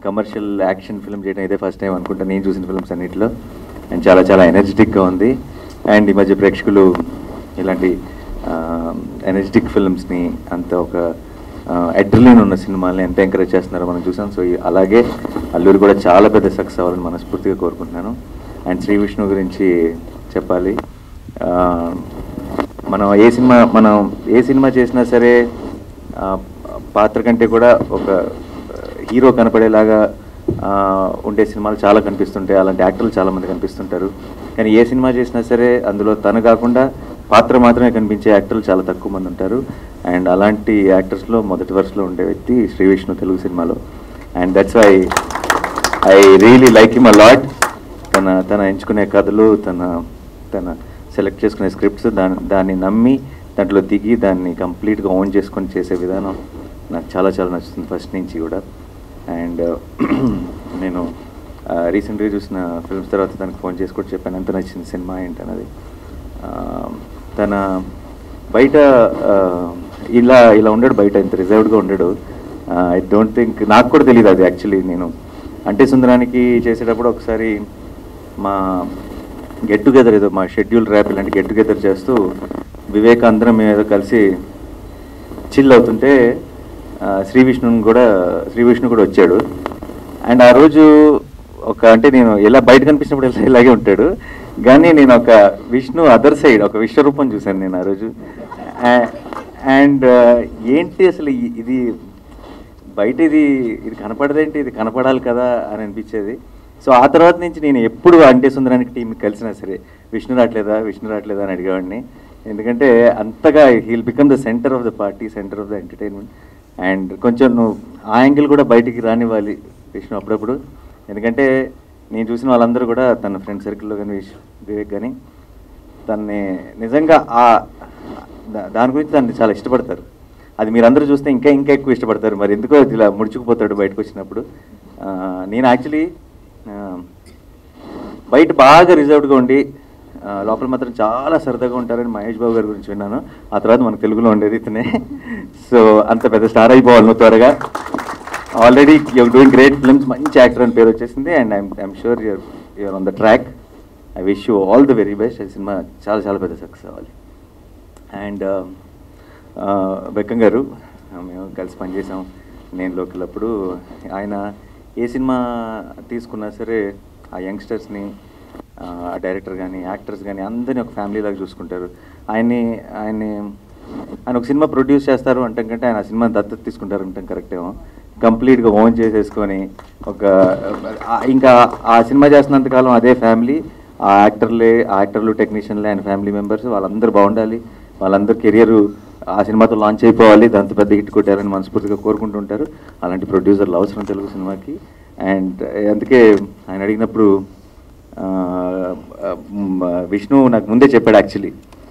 commercial action film చేయడం ఇదే first time అనుకుంటా నేను చూసిన ఫిల్మ్స్ అన్నింటిలో అండ్ చాలా చాలా ఎనర్జెటిక్గా ఉంది అండ్ ఈ మధ్య ప్రేక్షకులు ఇలాంటి ఎనర్జెటిక్ ఫిల్మ్స్ని అంత ఒక అడ్రిలిన్ ఉన్న సినిమాల్ని ఎంత ఎంకరేజ్ చేస్తున్నారో మనం చూసాం సో ఈ- అలాగే అల్లూరు కూడా చాలా పెద్ద సక్సెస్ అవ్వాలని మనస్ఫూర్తిగా కోరుకుంటున్నాను అండ్ శ్రీ విష్ణు గురించి చెప్పాలి ఆ, మనం ఏ సినిమా మనం ఏ సినిమా చేసినా సరే ఆ, పాత్ర కంటే కూడా ఒక హీరో కనపడేలాగా ఆ, ఉండే సినిమాలు చాలా కనిపిస్తుంటాయి అలాంటి యాక్టర్లు చాలా మంది కనిపిస్తుంటారు కానీ ఏ సినిమా చేసినా సరే అందులో తను కాకుండా పాత్ర మాత్రమే కనిపించే యాక్టర్లు చాలా తక్కువ మంది ఉంటారు అండ్ అలాంటి యాక్టర్స్లో మొదటి వరుసలో ఉండే వ్యక్తి శ్రీ విష్ణు తెలుగు సినిమాలో and that's why I really like him a lot తన తన ఎంచుకునే కథలు తన తన సెలెక్ట్ చేసుకునే స్క్రిప్ట్స్ దాని దాన్ని నమ్మి దాంట్లో దిగి దాన్ని కంప్లీట్గా ఓన్ చేసుకొని చేసే విధానం నాకు చాలా చాలా నచ్చుతుంది ఫస్ట్ నుంచి కూడా అండ్ నేను రీసెంట్గా చూసిన ఫిల్మ్స్ తర్వాత తనకు ఫోన్ చేసి కూడా చెప్పాను ఎంత నచ్చింది సినిమా ఏంటన్నది ఆ, తన బయట ఆ, ఇలా ఇలా ఉండడు బయట ఇంత రిజర్వ్డ్గా ఉండడు ఐ డోంట్ థింక్ నాకు కూడా తెలియదు అది యాక్చువల్లీ నేను అంటే సుందరానికి చేసేటప్పుడు ఒకసారి మా గెట్ టుగెదర్ ఏదో మా షెడ్యూల్ ర్యాప్ ఇలాంటి గెట్ టుగెదర్ చేస్తూ వివేక్ అందరం మేము ఏదో కలిసి చిల్ అవుతుంటే ఆ, శ్రీ విష్ణుని కూడా శ్రీ విష్ణు కూడా వచ్చాడు అండ్ ఆ రోజు ఒక అంటే నేను ఎలా బయట కనిపించినప్పుడు ఇలా ఇలాగే ఉంటాడు కానీ నేను ఒక విష్ణు అదర్ సైడ్ ఒక విశ్వరూపం చూశాను నేను ఆ రోజు అండ్ ఏంటి అసలు ఇ- ఇది బయట ఇది ఇది కనపడదేంటి ఇది కనపడాలి కదా అని అనిపించేది సో ఆ తర్వాత నుంచి నేను ఎప్పుడు అంటే సుందరానికి టీం కలిసినా సరే విష్ణు రావట్లేదా విష్ణు రావట్లేదా అని అడిగేవాడిని ఎందుకంటే అంతగా he'll become the centre of the party centre of the entertainment and కొంచెం నువ్వు ఆ యాంగిల్ కూడా బయటికి రానివ్వాలి విష్ణు అప్పుడప్పుడు ఎందుకంటే నేను చూసిన వాళ్ళందరూ కూడా తన ఫ్రెండ్ సర్కిల్లో కానీ విష్ వివేక్ కానీ తన్ని నిజంగా ఆ దా- దాని గురించి దాన్ని చాలా ఇష్టపడతారు అది మీరందరూ చూస్తే ఇంకా ఇంకా ఎక్కువ ఇష్టపడతారు మరి ఎందుకో అది ఇలా ముడుచుకుపోతాడు బయటకు వచ్చినప్పుడు ఆ, నేను యాక్చువల్లీ బయట బాగా రిజర్వ్డ్గా ఉండి ఆ, లోపల మాత్రం చాలా సరదాగా ఉంటారని మహేష్ బాబు గారి గురించి విన్నాను ఆ తర్వాత మనకు తెలుగులో ఉండేది ఇతనే సో అంత పెద్ద స్టార్ అయిపోవాలి నువ్వు త్వరగా already you're doing great films మంచి యాక్టర్ అని పేరు వచ్చేసింది and I'm I'm sure you're you're on the track I wish you all the very best ఈ సినిమా చాలా చాలా పెద్ద సక్సెస్ అవ్వాలి అండ్ బెక్కం గారు ఆ, మేము కలిసి పనిచేసాం నేను లోకల్ అప్పుడు ఆయన ఏ సినిమా తీసుకున్నా సరే ఆ యంగ్స్టర్స్ని ఆ డైరెక్టర్ కానీ యాక్టర్స్ కానీ అందరినీ ఒక ఫ్యామిలీ లాగా చూసుకుంటారు ఆయన్ని ఆయన్ని ఆయన ఒక సినిమా ప్రొడ్యూస్ చేస్తారు అంటాం కంటే ఆయన ఆ సినిమా దత్తత తీసుకుంటారు అంటాం కరెక్టేమో కంప్లీట్గా ఓన్ చేసేసుకొని ఒక ఆ, ఇంకా ఆ సినిమా చేస్తున్నంతకాలం అదే ఫ్యామిలీ ఆ యాక్టర్లే ఆ యాక్టర్లు టెక్నీషియన్లే ఆయన ఫ్యామిలీ మెంబర్స్ వాళ్ళందరూ బాగుండాలి వాళ్ళందరూ కెరియర్ ఆ సినిమాతో లాంచ్ అయిపోవాలి దాంతో పెద్ద హిట్ కొట్టారని మనస్ఫూర్తిగా కోరుకుంటుంటారు అలాంటి ప్రొడ్యూసర్లు అవసరం తెలుగు సినిమాకి అండ్ అందుకే ఆయన అడిగినప్పుడు ఆ, ఆ, మ్, విష్ణు నాకు ముందే చెప్పాడు యాక్చువల్లీ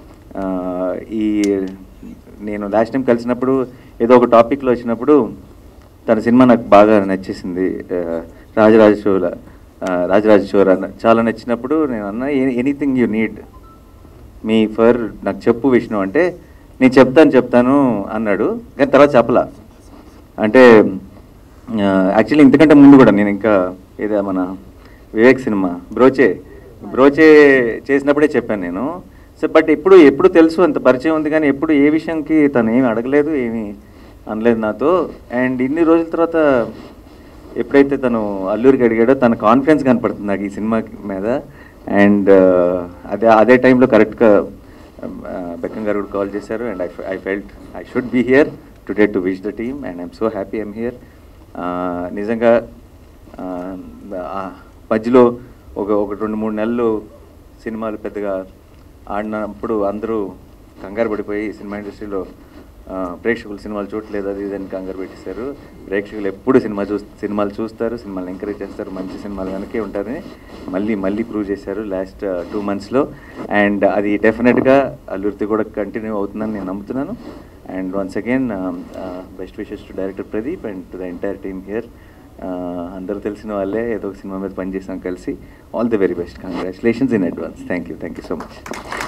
ఈ నేను లాస్ట్ టైం కలిసినప్పుడు ఏదో ఒక టాపిక్లో వచ్చినప్పుడు తన సినిమా నాకు బాగా నచ్చేసింది ఆ, రాజరాజ చోళ ఆ, రాజరాజ చోర అన్న చాలా నచ్చినప్పుడు నేను అన్న anything you need me for నాకు చెప్పు విష్ణు అంటే నేను చెప్తాను చెప్తాను అన్నాడు కానీ తర్వాత చెప్పలా అంటే యాక్చువల్లీ ఇంతకంటే ముందు కూడా నేను ఇంకా ఏదో మన వివేక్ సినిమా బ్రోచే బ్రోచే చేసినప్పుడే చెప్పాను నేను సో బట్ ఎప్పుడు ఎప్పుడు తెలుసు అంత పరిచయం ఉంది కానీ ఎప్పుడు ఏ విషయంకి తను ఏమి అడగలేదు ఏమి అనలేదు నాతో అండ్ ఇన్ని రోజుల తర్వాత ఎప్పుడైతే తను అల్లూరికి అడిగాడో తన కాన్ఫిడెన్స్ కనపడుతుంది నాకు ఈ సినిమా మీద అండ్ అదే అదే టైంలో కరెక్ట్గా బెక్కం గారు కూడా కాల్ చేశారు and I I felt I should be here today to wish the team and I'm so happy I'm here నిజంగా ఆ, ఆ మధ్యలో ఒక ఒక రెండు మూడు నెలలు సినిమాలు పెద్దగా ఆడినప్పుడు అందరూ కంగారు పడిపోయి సినిమా ఇండస్ట్రీలో ఆ, ప్రేక్షకులు సినిమాలు చూడట్లేదు అది ఇది అని కంగారు పెట్టేశారు ప్రేక్షకులు ఎప్పుడు సినిమా చూ సినిమాలు చూస్తారు సినిమాలు ఎంకరేజ్ చేస్తారు మంచి సినిమాలు వెనకే ఉంటారని మళ్ళీ మళ్ళీ ప్రూవ్ చేశారు లాస్ట్ టూ మంత్స్లో అండ్ అది డెఫినెట్గా అల్లూరితో కూడా కంటిన్యూ అవుతుందని నేను నమ్ముతున్నాను and once again best wishes to director Pradeep and to the entire team here అందరూ తెలిసిన వాళ్ళే ఏదో ఒక సినిమా మీద పనిచేసాం కలిసి all the very best congratulations in advance thank you thank you so much